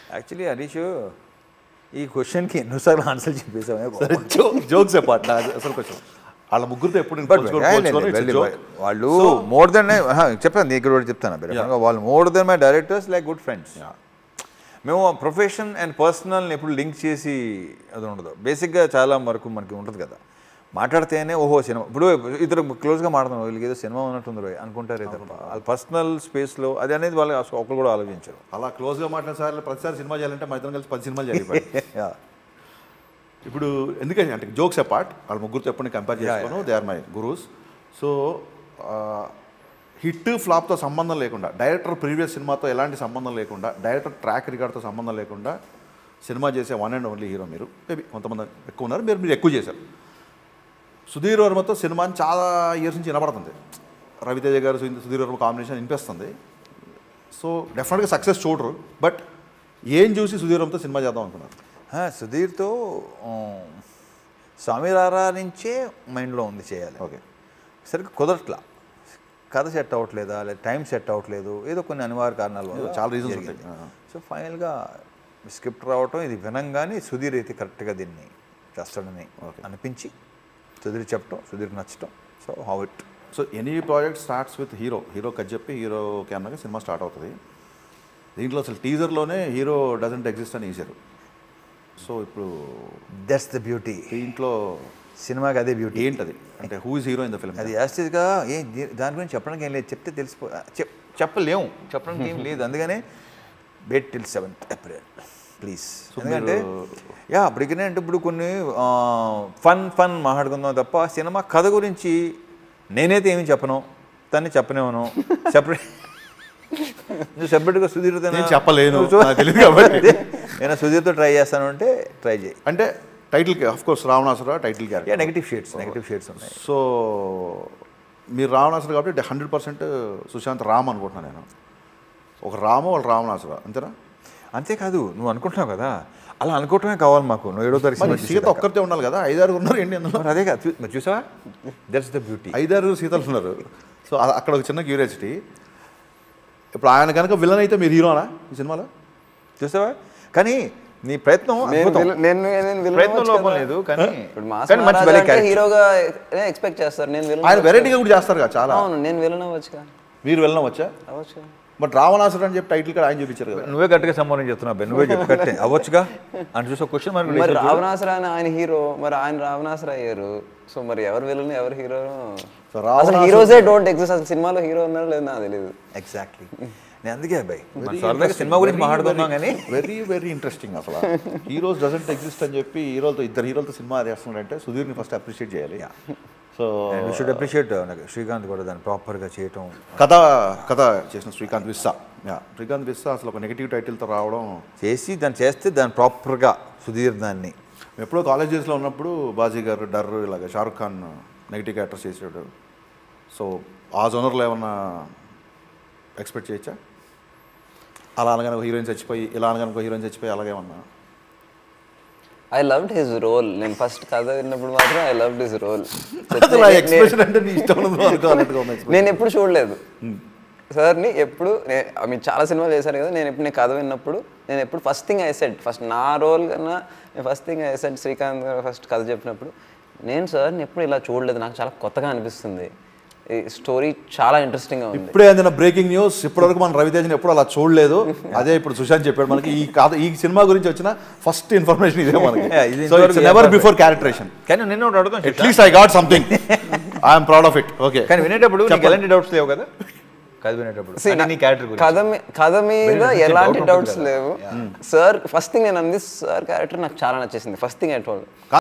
Actually Harish ఈ క్వశ్చన్కి ఎన్నోసార్లు ఆన్సర్ చెప్పేసాము సరే జోక్స్ పాట అసలు కొంచెం వాళ్ళ ముగ్గురితో ఎప్పుడు నేను పోల్చుకోను, పోల్చుకోను, it's a joke. వాళ్ళు మోర్ దెన్ చెప్పాను నీకు కూడా చెప్తాను బెరకంగా వాళ్ళు more than my directors like good friends మేము ప్రొఫెషన్ అండ్ పర్సనల్ని ఎప్పుడు లింక్ చేసి అది ఉండదు బేసిక్గా చాలా వరకు మనకి ఉంటుంది కదా మాట్లాడితేనే ఓహో సినిమా ఇప్పుడు ఇద్దరు క్లోజ్గా మాట్లాడుతున్నాం వీళ్ళకి ఏదో సినిమా ఉన్నట్టుంది రోయ్ అనుకుంటారే తప్ప వాళ్ళ పర్సనల్ స్పేస్లో అది అనేది వాళ్ళు అసలు ఒకరు కూడా ఆలోచించరు అలా క్లోజ్గా మాట్లాడిన సార్లు ప్రతిసారి సినిమా చేయాలంటే మా ఇద్దరం కలిసి పది సినిమాలు చేయాలి Yeah. ఇప్పుడు ఎందుకని అంటే జోక్స్ అపార్ట్ వాళ్ళ ముగ్గురితో ఎప్పుడు కంపేర్ చేసుకోను they are my gurus so hit ఫ్లాప్తో సంబంధం లేకుండా డైరెక్టర్ ప్రీవియస్ సినిమాతో ఎలాంటి సంబంధం లేకుండా డైరెక్టర్ ట్రాక్ రికార్డ్తో సంబంధం లేకుండా సినిమా చేసే వన్ అండ్ ఓన్లీ హీరో మీరు మేబీ కొంతమంది ఎక్కువ ఉన్నారు మీరు మీరు ఎక్కువ చేశారు సుధీర్ వర్మతో సినిమా చాలా ఇయర్స్ నుంచి వినపడుతుంది రవితేజ గారు సుధీర్- సుధీర్ వర్మ కాంబినేషన్ వినిపిస్తుంది సో డెఫినెట్గా సక్సెస్ చూడరు బట్ ఏం చూసి సుధీర్ వర్మతో సినిమా చేద్దాం అనుకున్నారు ఆ, సుధీర్తో ఆ, స్వామిరారా నుంచే మైండ్లో ఉంది చేయాలి ఓకే సరిగ్గా కుదరట్లా కథ సెట్ అవ్వట్లేదా లేదా టైం సెట్ అవ్వట్లేదు ఏదో కొన్ని అనివార్య కారణాల వల్ల చాలా reasons జరిగింది. ఉంటాయి. సో ఫైనల్గా స్క్రిప్ట్ రావటం ఇది వినంగానే సుధీర్ అయితే కరెక్ట్గా దీన్ని చేస్తాడని అనిపించి సుధీర్ చెప్పటం సుధీర్ నచ్చటం so how it so any project starts with hero hero cut చెప్పి హీరో కెమెరాగా సినిమా స్టార్ట్ అవుతుంది దీంట్లో అసలు టీజర్లోనే హీరో డజంట్ ఎగ్జిస్ట్ అని వేసారు సో ఇప్పుడు దట్స్ ద బ్యూటీ దీంట్లో సినిమాకి అదే బ్యూటీ ఏంటది అంటే who is hero in the film అది యాస్టిజ్గా ఏ దీ- దాని గురించి చెప్పడానికి ఏం లేదు చెప్తే తెలిసిపో చెప్ చెప్పలేము చెప్పడానికి ఏం లేదు అందుకనే wait till seventh April please ఎందుకంటే యా అప్పటికనే అంటే ఇప్పుడు కొన్ని ఫన్ ఫన్ మాట్లాడుకుందాం తప్ప సినిమా కథ గురించి నేనైతే ఏమి చెప్పను తన్ని చెప్పనేవను సెపరేట్ నువ్వు సెపరేట్గా సుధీర్తో నేను చెప్పలేను, నాకు తెలియదు కాబట్టి. నేను సుధీర్తో ట్రై చేస్తాను అంటే ట్రై చేయి అంటే title of course Ravanasura title yeah character negative shades negative shades ఉన్నాయి సో మీరు రావణాసుర కాబట్టి హండ్రెడ్ పర్సెంట్ సుశాంత్ రామ్ అనుకుంటున్నాను నేను ఒక రామ వాళ్ళు రావణాసుర అంతేనా అంతేకాదు నువ్వు అనుకుంటున్నావు కదా అలా అనుకోవటమే కావాలి మాకు నువ్వు ఏడో తారీఖు మరి సినిమా సీత ఒక్కరితే ఉండాలి కదా ఐదారు ఉన్నారు ఏంటి అందులో మరి అదే కాదు చూ- మరి చూసావా దట్స్ ద బ్యూటీ ఐదారు సీతలు ఉన్నారు సో అ- అక్కడ ఒక చిన్న క్యూరియాసిటీ ఇప్పుడు ఆయన కనుక విలన్ అయితే మీరు హీరోనా ఈ సినిమాలో చూసావా కానీ నీ ప్రయత్నం నేను అద్భుతం. విల- నేను నేను విలన్ ప్రయత్నం అవ్వచ్చు లోపం కదా. లేదు కానీ ఇప్పుడు మాస్ కానీ మంచి మహారాజా భలే అంటే character. హీరోగా ఎక్స్పెక్ట్ చేస్తారు నేను విలన్ ఆయన అవ్వచ్చు వెరైటీగా కూడా చేస్తారు కదా చాలా అవును నేను విలన్ అవ్వచ్చుగా మీరు విలన్ వచ్చా అవ్వచ్చు బట్ రావణాసురు అని చెప్పి టైటిల్ కూడా ఆయన చూపించారు కదా నువ్వే గట్టిగా సంబంధం చెప్తున్నావు బెన్ నువ్వే చెప్పు కట్టే అవ్వచ్చుగా అని చూసే క్వశ్చన్ మరి మరి రావణాసుర అని ఆయన హీరో మరి ఆయన రావణాసుర అయ్యారు సో మరి ఎవరు విలన్ ఎవరు హీరో సో అసలు రావణాసుర- హీరోసే డోంట్ ఎగ్జిస్ట్ అసలు సినిమాలో హీరో ఉన్నారో లేదు నాకు తెలియదు ఎగ్జాక్ట్లీ నేను అందుకే అబ్బాయి మన సరదాగా సినిమా గురించి మాట్లాడుతున్నాం కానీ వెరీ వెరీ ఇంట్రెస్టింగ్ అసలు హీరోస్ డజంట్ ఎగ్జిస్ట్ అని చెప్పి హీరోలతో ఇద్దరు హీరోలతో సినిమా చేస్తున్నాడంటే సుధీర్ని ఫస్ట్ అప్రిషియేట్ చేయాలి so we should appreciate Srikanth కూడా దాన్ని ప్రాపర్గా చేయటం కథ కథ చేసిన శ్రీకాంత్ విస్సా యా శ్రీకాంత్ విస్సా అసలు ఒక నెగిటివ్ టైటిల్తో రావడం చేసి దాన్ని చేస్తే దాన్ని ప్రాపర్గా సుధీర్ దాన్ని మేము ఎప్పుడో కాలేజ్ డేస్లో ఉన్నప్పుడు బాజీ గారు డర్ ఇలాగ షారుఖ్ ఖాన్ నెగిటివ్ క్యారెక్టర్స్ చేసాడు సో ఆ జోనర్లో ఏమన్నా ఎక్స్పెక్ట్ చేయొచ్చా అలా అనగానే ఒక హీరోయిన్ చచ్చిపోయి ఇలా అనగానే ఒక హీరోయిన్ చచ్చిపోయి అలాగేమన్నా ఐ లవ్డ్ హిజ్ రోల్ నేను ఫస్ట్ కథ విన్నప్పుడు మాత్రం ఐ లవ్డ్ హిజ్ రోల్ అసలు ఆ ఎక్స్ప్రెషన్ అంటే నీ ఇష్టం ఉన్నదో అనుకోవాలంటే ఉంది expression. నేను ఎప్పుడు చూడలేదు సార్ని ఎప్పుడు నే- మీరు చాలా సినిమాలు చేశారు కదా నేను ఎప్పుడు నేను కథ విన్నప్పుడు నేను ఎప్పుడు first thing I said first నా రోల్ కన్నా నేను first thing I said Srikanth garu first కథ చెప్పినప్పుడు నేను సార్ని ఎప్పుడు ఇలా చూడలేదు నాకు చాలా కొత్తగా అనిపిస్తుంది ఈ స్టోరీ చాలా ఇంట్రెస్టింగ్గా ఉంది ఇప్పుడే అందిన బ్రేకింగ్ న్యూస్ ఇప్పటివరకు మనం రవితేజని ఎప్పుడు అలా చూడలేదు అదే ఇప్పుడు సుశాంత్ చెప్పాడు మనకి ఈ కథ ఈ సినిమా గురించి వచ్చిన ఫస్ట్ ఇన్ఫర్మేషన్ ఇదే మనకి Yeah, ఇది సో ఇంతవరకు ఇట్స్ ఏం నెవర్ perfect. బిఫోర్ క్యారెక్టరేషన్ కానీ నిన్న ఒకటి అడుగుతాను at least I got something I'm proud of it okay కానీ వినేటప్పుడు నీకు ఎలాంటి డౌట్స్ లేవు కదా కథ వినేటప్పుడు See, అంటే నీ క్యారెక్టర్ గురించి కథ మీ- కథ మీద Very ఎలాంటి doubt ఉంటుంది డౌట్స్ కదా. లేవు సార్ ఫస్ట్ థింగ్ నేను అంది సార్ క్యారెక్టర్ నాకు చాలా నచ్చేసింది ఫస్ట్ థింగ్ ఐ టోల్డ్